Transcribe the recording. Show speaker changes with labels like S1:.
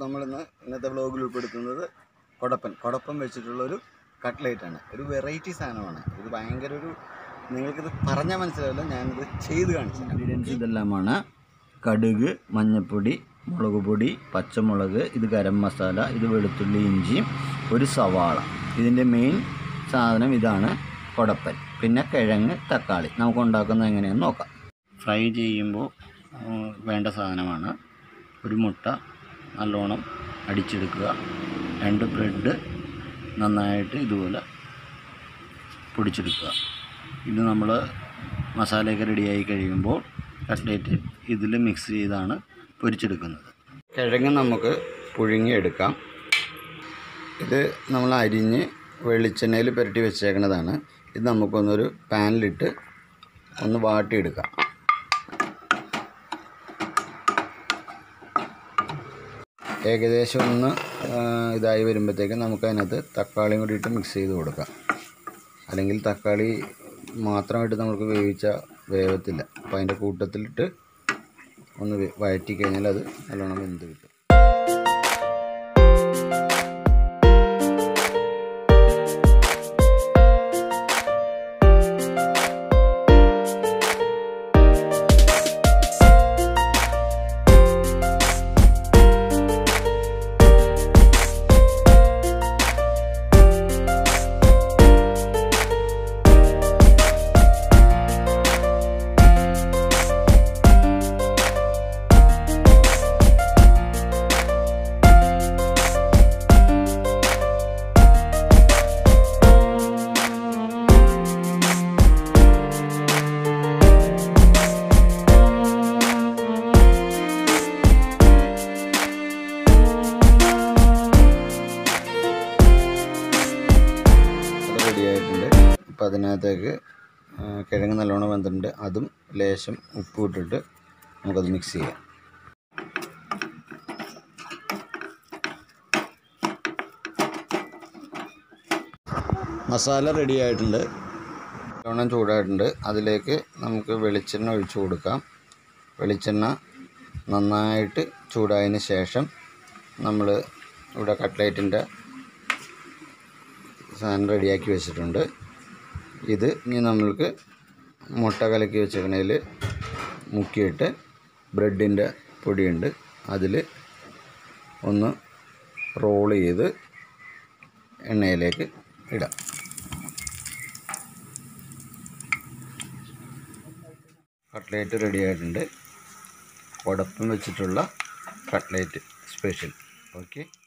S1: നമ്മളിന്ന് ഇന്നത്തെ വ്ലോഗിൽ ഉൾപ്പെടുത്തുന്നത് കൊടപ്പൻ കൊടപ്പൻ വെച്ചിട്ടുള്ളൊരു കട്ട്ലേറ്റാണ് ഒരു വെറൈറ്റി സാധനമാണ് ഇത് ഭയങ്കര ഒരു നിങ്ങൾക്കിത് പറഞ്ഞാൽ മനസ്സിലാവില്ല ഞാനിത് ചെയ്ത് കാണിച്ചു ഇൻഗ്രീഡിയൻസ് ഇതെല്ലാമാണ് കടുക് മഞ്ഞൾപ്പൊടി മുളക് പൊടി പച്ചമുളക് ഇത് ഗരം മസാല ഇത് വെളുത്തുള്ളി ഇഞ്ചി ഒരു സവാള ഇതിൻ്റെ മെയിൻ സാധനം ഇതാണ് കൊടപ്പൻ പിന്നെ കിഴങ്ങ് തക്കാളി നമുക്ക് ഉണ്ടാക്കുന്നത് എങ്ങനെയെന്ന് നോക്കാം ഫ്രൈ ചെയ്യുമ്പോൾ ഉം, വേണ്ട സാധനമാണ് ഒരു മുട്ട നല്ലോണം അടിച്ചെടുക്കുക രണ്ട് ബ്രെഡ് നന്നായിട്ട് ഇതുപോലെ പൊടിച്ചെടുക്കുക ഇത് നമ്മൾ മസാലയൊക്കെ റെഡിയായി കഴിയുമ്പോൾ കട്ട്ലേറ്റ് ഇതിൽ മിക്സ് ചെയ്താണ് പൊരിച്ചെടുക്കുന്നത് കിഴങ്ങ് നമുക്ക് പുഴുങ്ങിയെടുക്കാം ഇത് നമ്മൾ അരിഞ്ഞ് വെളിച്ചെണ്ണയിൽ പുരട്ടി വെച്ചേക്കുന്നതാണ് ഇത് നമുക്കൊന്നൊരു പാനിലിട്ട് ഒന്ന് വാട്ടിയെടുക്കാം ഏകദേശം ഒന്ന് ആ, ഇതായി വരുമ്പോഴത്തേക്കും നമുക്ക് അതിനകത്ത് തക്കാളിയും കൂടി ഇട്ട് മിക്സ് ചെയ്ത് കൊടുക്കാം അല്ലെങ്കിൽ തക്കാളി മാത്രമായിട്ട് നമുക്ക് വേവിച്ച വേവത്തില്ല അപ്പോൾ അതിൻ്റെ കൂട്ടത്തിലിട്ട് ഒന്ന് വെ- വഴറ്റി കഴിഞ്ഞാൽ അത് നല്ലോണം വെന്ത് കിട്ടും അത് റെഡി ആയിട്ടുണ്ട് അപ്പോൾ അതിനകത്തേക്ക് ആ, കിഴങ്ങ് നല്ലോണം വെന്തിട്ടുണ്ട് അതും ലേശം ഉപ്പ് ഇട്ടിട്ട് നമുക്കത് മിക്സ് ചെയ്യാം മസാല റെഡി ആയിട്ടുണ്ട് നല്ലോണം ചൂടായിട്ടുണ്ട് അതിലേക്ക് നമുക്ക് വെളിച്ചെണ്ണ ഒഴിച്ചു കൊടുക്കാം വെളിച്ചെണ്ണ നന്നായിട്ട് ചൂടായതിന് ശേഷം നമ്മൾ ഇവിടെ കട്ട്ലേറ്റിൻ്റെ സാധനം റെഡിയാക്കി വെച്ചിട്ടുണ്ട് ഇത് ഇനി നമ്മൾക്ക് മുട്ട കലക്കി വെച്ചേക്കണതിൽ മുക്കിയിട്ട് ബ്രെഡിൻ്റെ പൊടിയുണ്ട് അതിൽ ഒന്ന് റോൾ ചെയ്ത് എണ്ണയിലേക്ക് ഇടാം കട്ട്ലേറ്റ് റെഡി ആയിട്ടുണ്ട് ഉടപ്പം വെച്ചിട്ടുള്ള കട്ട്ലേറ്റ് സ്പെഷ്യൽ ഓക്കെ